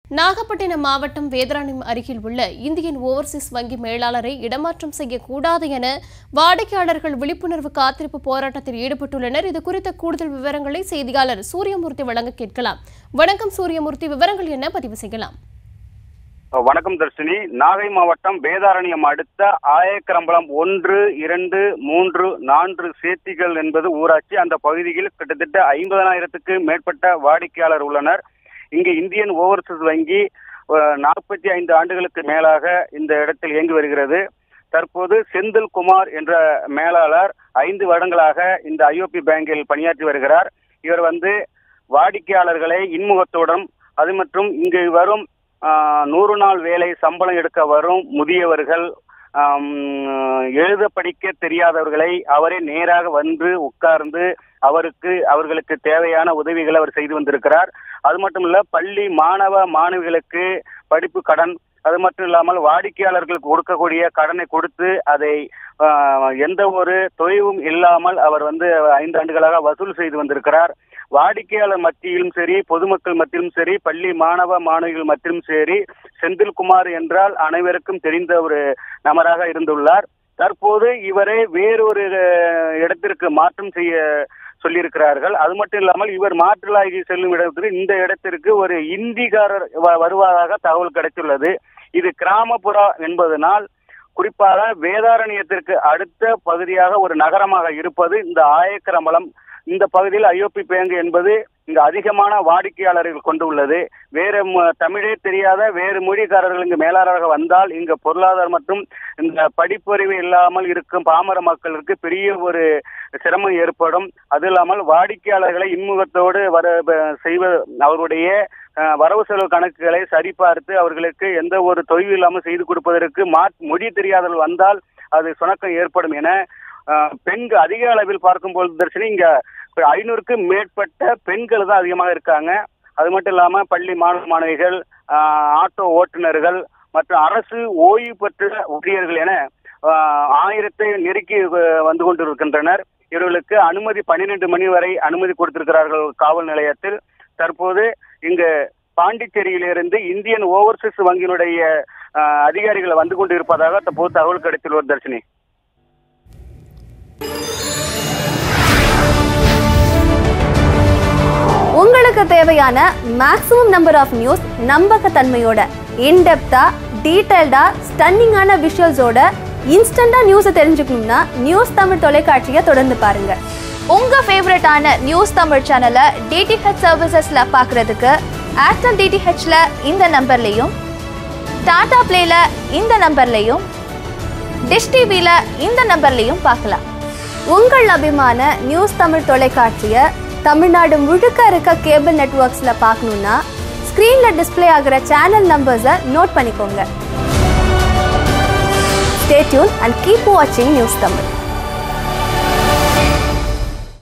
நாகப்பட்டினம் மாவட்டம் வேதாரண்யம் அருகில் உள்ள இந்தியன் ஓவர்சீஸ் வங்கி மேலாளரை இடமாற்றம் செய்யக்கூடாது என வாடிக்கையாளர்கள் விழிப்புணர்வு காத்திருப்பு போராட்டத்தில் ஈடுபட்டுள்ளனர் இது குறித்த கூடுதல் விவரங்களை செய்தியாளர் சூரியமூர்த்தி வழங்க கேட்கலாம் வணக்கம் சூரியமூர்த்தி விவரங்கள் என்ன பதிவு செய்யலாம் வணக்கம் தர்ஷினி நாகை மாவட்டம் வேதாரண்யம் அடுத்த ஆயக்கரம்பலம் ஒன்று இரண்டு மூன்று நான்கு சேத்திகள் என்பது ஊராட்சி அந்த பகுதியில் கிட்டத்தட்ட ஐம்பதனாயிரத்துக்கு மேற்பட்ட வாடிக்கையாளர் உள்ளனர் இங்கு இந்தியன் ஓவர்சீஸ் வங்கி நாற்பத்தி ஐந்து ஆண்டுகளுக்கு மேலாக இந்த இடத்தில் இயங்கி வருகிறது தற்போது செந்தில் குமார் என்ற மேலாளர் ஐந்து வருடங்களாக இந்த ஐஓபி பேங்கில் பணியாற்றி வருகிறார் இவர் வந்து வாடிக்கையாளர்களை இன்முகத்துடன் அது மற்றும் இங்கு வரும் ஆஹ், நூறு நாள் வேலை சம்பளம் எடுக்க வரும் முதியவர்கள் ஆம், எழுத படிக்க தெரியாதவர்களை அவரே நேராக வந்து உட்கார்ந்து அவருக்கு அவர்களுக்கு தேவையான உதவிகளை அவர் செய்து வந்திருக்கிறார் அது மட்டும் இல்ல பள்ளி மாணவ மாணவிகளுக்கு படிப்பு கடன் அது மட்டும் இல்லாமல் வாடிக்கையாளர்களுக்கு கொடுக்கக்கூடிய கடனை கொடுத்து அதை ஆஹ், எந்த ஒரு தொய்வும் இல்லாமல் அவர் வந்து ஐந்து ஆண்டுகளாக வசூல் செய்து வந்திருக்கிறார் வாடிக்கையாளர் மத்தியிலும் சரி பொதுமக்கள் மத்தியிலும் சரி பள்ளி மாணவ மாணவிகள் மத்தியிலும் சரி செந்தில்குமார் என்றால் அனைவருக்கும் தெரிந்த ஒரு நபராக இருந்துள்ளார் தற்போது இவரை வேறொரு அஹ், இடத்திற்கு மாற்றம் செய்ய சொல்லியிருக்கிறார்கள் அது மட்டும் இல்லாமல் இவர் மாற்றலாகி செல்லும் இடத்திற்கு இந்த இடத்திற்கு ஒரு இந்திகாரர் வ- வருவதாக தகவல் கிடைத்துள்ளது இது கிராமப்புறம் என்பதனால் குறிப்பாக வேதாரண்யத்திற்கு அடுத்த பகுதியாக ஒரு நகரமாக இருப்பது இந்த ஆயக்கரம்பலம் இந்த பகுதியில் ஐஓபி பேங்க் என்பது இங்கு அதிகமான வாடிக்கையாளர்கள் கொண்டு உள்ளது வேறு ம- தமிழே தெரியாத வேறு மொழிக்காரர்கள் இங்கு மேலாளராக வந்தால் இங்கு பொருளாதாரம் மற்றும் இந்த படிப்பறிவு இல்லாமல் இருக்கும் பாமர மக்களுக்கு பெரிய ஒரு சிரமம் ஏற்படும் அது இல்லாமல் வாடிக்கையாளர்களை இன்முகத்தோடு வர ப- செய்வ அவருடைய அஹ், வரவு செலவு கணக்குகளை சரிபார்த்து அவர்களுக்கு எந்த ஒரு தொய்வு இல்லாமல் செய்து கொடுப்பதற்கு மா மொழி தெரியாதவர்கள் வந்தால் அது சுணக்கம் ஏற்படும் என அஹ், பெண்கள் அதிக அளவில் பார்க்கும்போது தர்ஷினி இங்க ஐநூறுக்கு மேற்பட்ட பெண்கள் தான் அதிகமாக இருக்காங்க அது மட்டும் இல்லாம பள்ளி மாணவ மாணவிகள் ஆஹ், ஆட்டோ ஓட்டுநர்கள் மற்றும் அரசு ஓய்வு பெற்ற ஊழியர்கள் என ஆஹ், ஆயிரத்தை நெருக்கி அஹ், வந்து கொண்டிருக்கின்றனர் இவர்களுக்கு அனுமதி பன்னிரண்டு மணி வரை அனுமதி கொடுத்திருக்கிறார்கள் காவல் நிலையத்தில் தற்போது இங்கு பாண்டிச்சேரியிலிருந்து இந்தியன் ஓவர்சீஸ் வங்கியினுடைய ஆஹ், அதிகாரிகள் வந்து கொண்டிருப்பதாக தற்போது தகவல் கிடைத்துள்ளது தர்ஷினி உங்களுக்கு தேவையான மேக்ஸிமம் நம்பர் ஆஃப் நியூஸ் நம்பகத்தன்மையோட இன்டெப்தா டீடைல்டா ஸ்டன்னிங்கான விஷுவல்ஸோட இன்ஸ்டண்டா நியூஸை தெரிஞ்சுக்கணும்னா நியூஸ் தமிழ் தொலைக்காட்சியை தொடர்ந்து பாருங்க உங்க ஃபேவரட்டான நியூஸ் தமிழ் சேனலை டிடிஹெச் சர்வீசஸ்ல பார்க்கறதுக்கு ஏர்டெல் டிடிஹெச்ல இந்த நம்பர்லையும் டாடா பிளேல இந்த நம்பர்லையும் டிஷ் டிவில இந்த நம்பர்லையும் பார்க்கலாம் உங்கள் அபிமான நியூஸ் தமிழ் தொலைக்காட்சியை தமிழ்நாடு முழுக்க இருக்க கேபிள் நெட்வொர்க்ஸில் பார்க்கணுன்னா ஸ்க்ரீனில் டிஸ்ப்ளே ஆகிற சேனல் நம்பர்ஸை நோட் பண்ணிக்கோங்க ஸ்டே டியூன் அண்ட் கீப் வாட்சிங் நியூஸ் தமிழ்